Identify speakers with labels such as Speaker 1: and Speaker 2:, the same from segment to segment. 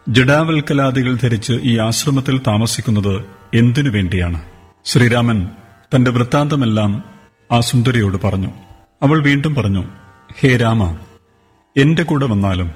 Speaker 1: ജഡാവൽക്കലാദികൾ ധരിച്ച് ഈ ആശ്രമത്തിൽ താമസിക്കുന്നത് എന്തിനു വേണ്ടിയാണ് ശ്രീരാമൻ തന്റെ വൃത്താന്തമെല്ലാം ആ സുന്ദരിയോട് പറഞ്ഞു അവൾ വീണ്ടും പറഞ്ഞു ഹേ രാമ എന്റെ കൂടെ വന്നാലും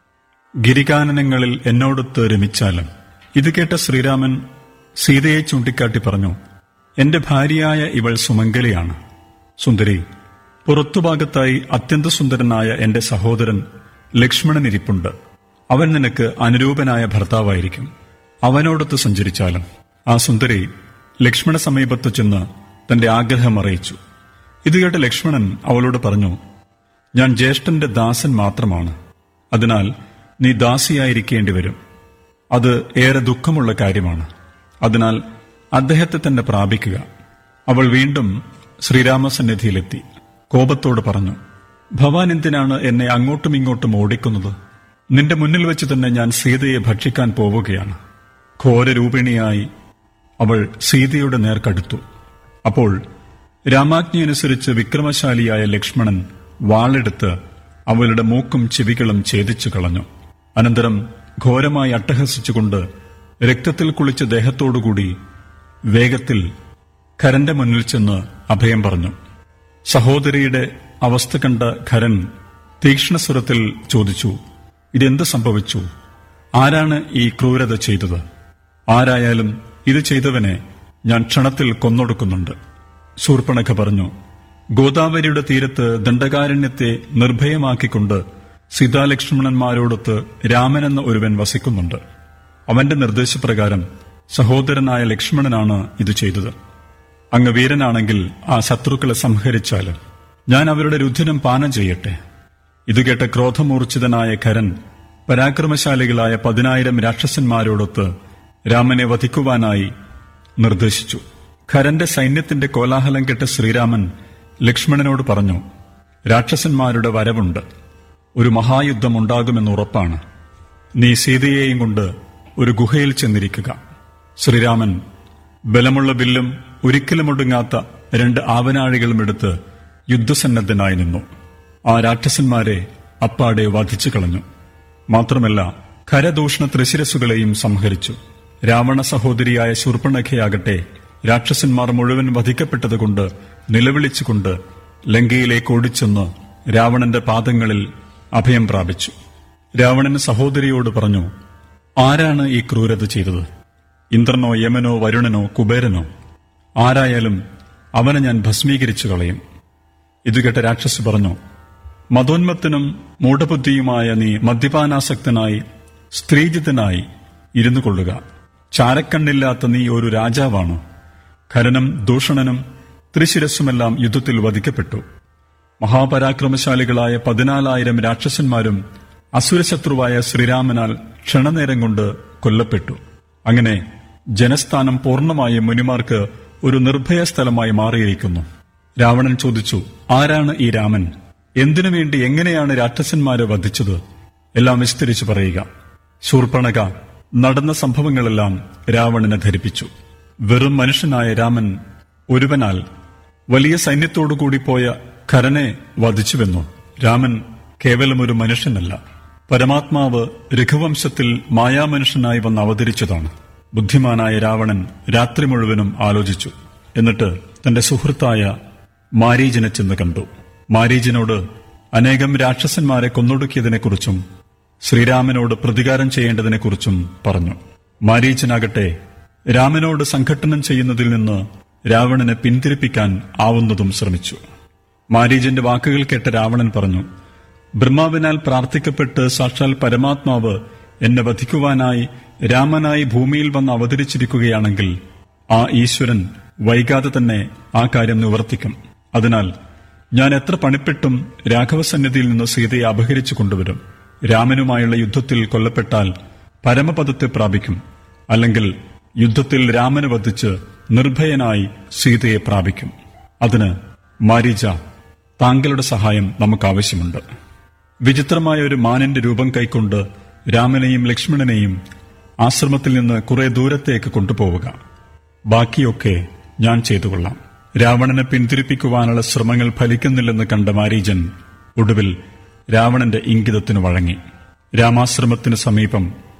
Speaker 1: ഗിരികാനനങ്ങളിൽ എന്നോടൊത്ത് രമിച്ചാലും ഇത് കേട്ട ശ്രീരാമൻ സീതയെ ചൂണ്ടിക്കാട്ടി പറഞ്ഞു എന്റെ ഭാര്യയായ ഇവൾ സുമംഗലിയാണ് സുന്ദരി പുറത്തുഭാഗത്തായി അത്യന്ത സുന്ദരനായ എന്റെ സഹോദരൻ ലക്ഷ്മണൻ ഇരിപ്പുണ്ട് അവൻ നിനക്ക് അനുരൂപനായ ഭർത്താവായിരിക്കും അവനോടൊത്ത് സഞ്ചരിച്ചാലും ആ സുന്ദരി ലക്ഷ്മണ സമീപത്ത് ചെന്ന് തന്റെ ആഗ്രഹം അറിയിച്ചു ഇത് കേട്ട് ലക്ഷ്മണൻ അവളോട് പറഞ്ഞു ഞാൻ ജ്യേഷ്ഠന്റെ ദാസൻ മാത്രമാണ് അതിനാൽ നീ ദാസിയായിരിക്കേണ്ടി വരും അത് ഏറെ ദുഃഖമുള്ള കാര്യമാണ് അതിനാൽ അദ്ദേഹത്തെ തന്നെ പ്രാപിക്കുക അവൾ വീണ്ടും ശ്രീരാമസന്നിധിയിലെത്തി കോപത്തോട് പറഞ്ഞു ഭവാൻ എന്തിനാണ് എന്നെ അങ്ങോട്ടും ഇങ്ങോട്ടും ഓടിക്കുന്നത് നിന്റെ മുന്നിൽ വെച്ച് തന്നെ ഞാൻ സീതയെ ഭക്ഷിക്കാൻ പോവുകയാണ് ഘോരരൂപിണിയായി അവൾ സീതയുടെ നേർക്കടുത്തു അപ്പോൾ രാമാജ്ഞയനുസരിച്ച് വിക്രമശാലിയായ ലക്ഷ്മണൻ വാളെടുത്ത് അവളുടെ മൂക്കും ചെവികളും ഛേദിച്ചു കളഞ്ഞു അനന്തരം ഘോരമായി അട്ടഹസിച്ചുകൊണ്ട് രക്തത്തിൽ കുളിച്ച ദേഹത്തോടുകൂടി വേഗത്തിൽ ഖരന്റെ മുന്നിൽ ചെന്ന് അഭയം പറഞ്ഞു സഹോദരിയുടെ അവസ്ഥ കണ്ട ഖരൻ തീക്ഷ്ണസ്വരത്തിൽ ചോദിച്ചു ഇതെന്ത് സംഭവിച്ചു ആരാണ് ഈ ക്രൂരത ചെയ്തത് ആരായാലും ഇത് ചെയ്തവനെ ഞാൻ ക്ഷണത്തിൽ കൊന്നൊടുക്കുന്നുണ്ട് ശൂർപ്പണഖ പറഞ്ഞു ഗോദാവരിയുടെ തീരത്ത് ദണ്ഡകാരണ്യത്തെ നിർഭയമാക്കിക്കൊണ്ട് സീതാലക്ഷ്മണന്മാരോടൊത്ത് രാമനെന്ന ഒരുവൻ വസിക്കുന്നുണ്ട് അവന്റെ നിർദ്ദേശപ്രകാരം സഹോദരനായ ലക്ഷ്മണനാണ് ഇത് ചെയ്തത് അങ്ങ് വീരനാണെങ്കിൽ ആ ശത്രുക്കളെ സംഹരിച്ചാലും ഞാൻ അവരുടെ രുധിരം പാനം ചെയ്യട്ടെ ഇത് കേട്ട ക്രോധമൂർച്ഛിതനായ ഖരൻ പരാക്രമശാലികളായ പതിനായിരം രാക്ഷസന്മാരോടൊത്ത് രാമനെ വധിക്കുവാനായി നിർദ്ദേശിച്ചു ഖരന്റെ സൈന്യത്തിന്റെ കോലാഹലം കേട്ട ശ്രീരാമൻ ലക്ഷ്മണനോട് പറഞ്ഞു രാക്ഷസന്മാരുടെ വരവുണ്ട് ഒരു മഹായുദ്ധം ഉണ്ടാകുമെന്ന് ഉറപ്പാണ് നീ സീതയെയും കൊണ്ട് ഒരു ഗുഹയിൽ ചെന്നിരിക്കുക ശ്രീരാമൻ ബലമുള്ള ബില്ലും ഒരിക്കലും ഒടുങ്ങാത്ത രണ്ട് ആവനാഴികളും എടുത്ത് യുദ്ധസന്നദ്ധനായി നിന്നു ആ രാക്ഷസന്മാരെ അപ്പാടെ വധിച്ചു കളഞ്ഞു മാത്രമല്ല ഖരദൂഷണ ത്രിശിരസുകളെയും സംഹരിച്ചു രാവണ സഹോദരിയായ ശൂർപ്പണഖയാകട്ടെ രാക്ഷസന്മാർ മുഴുവൻ വധിക്കപ്പെട്ടതുകൊണ്ട് നിലവിളിച്ചുകൊണ്ട് ലങ്കയിലേക്ക് ഓടിച്ചെന്ന് രാവണന്റെ പാദങ്ങളിൽ അഭയം പ്രാപിച്ചു രാവണൻ സഹോദരിയോട് പറഞ്ഞു ആരാണ് ഈ ക്രൂരത ചെയ്തത് ഇന്ദ്രനോ യമനോ വരുണനോ കുബേരനോ ആരായാലും അവനെ ഞാൻ ഭസ്മീകരിച്ചു കളയും ഇതുകേട്ട രാക്ഷസ് പറഞ്ഞു മതോന്മത്തിനും മൂഢബുദ്ധിയുമായ നീ മദ്യപാനാസക്തനായി സ്ത്രീജിതനായി ഇരുന്നു കൊള്ളുക ചാരക്കണ്ണില്ലാത്ത നീ ഒരു രാജാവാണോ ഖരനും ദൂഷണനും ത്രിശിരസ്സുമെല്ലാം യുദ്ധത്തിൽ വധിക്കപ്പെട്ടു മഹാപരാക്രമശാലികളായ പതിനാലായിരം രാക്ഷസന്മാരും അസുരശത്രുവായ ശ്രീരാമനാൽ ക്ഷണനേരം കൊണ്ട് കൊല്ലപ്പെട്ടു അങ്ങനെ ജനസ്ഥാനം പൂർണ്ണമായും മുനിമാർക്ക് ഒരു നിർഭയ സ്ഥലമായി മാറിയിരിക്കുന്നു രാവണൻ ചോദിച്ചു ആരാണ് ഈ രാമൻ എന്തിനു വേണ്ടി എങ്ങനെയാണ് രാക്ഷസന്മാരെ വധിച്ചത് എല്ലാം വിസ്തരിച്ചു പറയുക ശൂർപ്പണക നടന്ന സംഭവങ്ങളെല്ലാം രാവണനെ ധരിപ്പിച്ചു വെറും മനുഷ്യനായ രാമൻ ഒരുവനാൽ വലിയ സൈന്യത്തോടുകൂടി പോയ ഖരനെ വധിച്ചുവെന്നു രാമൻ കേവലം ഒരു മനുഷ്യനല്ല പരമാത്മാവ് രഘുവംശത്തിൽ മായാമനുഷ്യനായി വന്ന് അവതരിച്ചതാണ് ബുദ്ധിമാനായ രാവണൻ രാത്രി മുഴുവനും ആലോചിച്ചു എന്നിട്ട് തന്റെ സുഹൃത്തായ മാരീജനെ ചെന്ന് കണ്ടു മാരീജനോട് അനേകം രാക്ഷസന്മാരെ കൊന്നൊടുക്കിയതിനെക്കുറിച്ചും ശ്രീരാമനോട് പ്രതികാരം ചെയ്യേണ്ടതിനെക്കുറിച്ചും പറഞ്ഞു മാരീച്ചനാകട്ടെ രാമനോട് സംഘട്ടനം ചെയ്യുന്നതിൽ നിന്ന് രാവണനെ പിന്തിരിപ്പിക്കാൻ ആവുന്നതും ശ്രമിച്ചു മാരീജന്റെ വാക്കുകൾ കേട്ട രാവണൻ പറഞ്ഞു ബ്രഹ്മാവിനാൽ പ്രാർത്ഥിക്കപ്പെട്ട് സാക്ഷാൽ പരമാത്മാവ് എന്നെ വധിക്കുവാനായി രാമനായി ഭൂമിയിൽ വന്ന് അവതരിച്ചിരിക്കുകയാണെങ്കിൽ ആ ഈശ്വരൻ വൈകാതെ തന്നെ ആ കാര്യം നിവർത്തിക്കും അതിനാൽ ഞാൻ എത്ര പണിപ്പെട്ടും രാഘവസന്നിധിയിൽ നിന്ന് സീതയെ അപഹരിച്ചു കൊണ്ടുവരും രാമനുമായുള്ള യുദ്ധത്തിൽ കൊല്ലപ്പെട്ടാൽ പരമപദത്തെ പ്രാപിക്കും അല്ലെങ്കിൽ യുദ്ധത്തിൽ രാമനെ വധിച്ച് നിർഭയനായി സീതയെ പ്രാപിക്കും അതിന് മാരീജ താങ്കളുടെ സഹായം നമുക്ക് ആവശ്യമുണ്ട് വിചിത്രമായ ഒരു മാനിന്റെ രൂപം കൈക്കൊണ്ട് രാമനെയും ലക്ഷ്മണനെയും ആശ്രമത്തിൽ നിന്ന് കുറെ ദൂരത്തേക്ക് കൊണ്ടുപോവുക ബാക്കിയൊക്കെ ഞാൻ ചെയ്തുകൊള്ളാം രാവണനെ പിന്തിരിപ്പിക്കുവാനുള്ള ശ്രമങ്ങൾ ഫലിക്കുന്നില്ലെന്ന് കണ്ട മാരീജൻ ഒടുവിൽ രാവണന്റെ ഇംഗിതത്തിന് വഴങ്ങി രാമാശ്രമത്തിന് സമീപം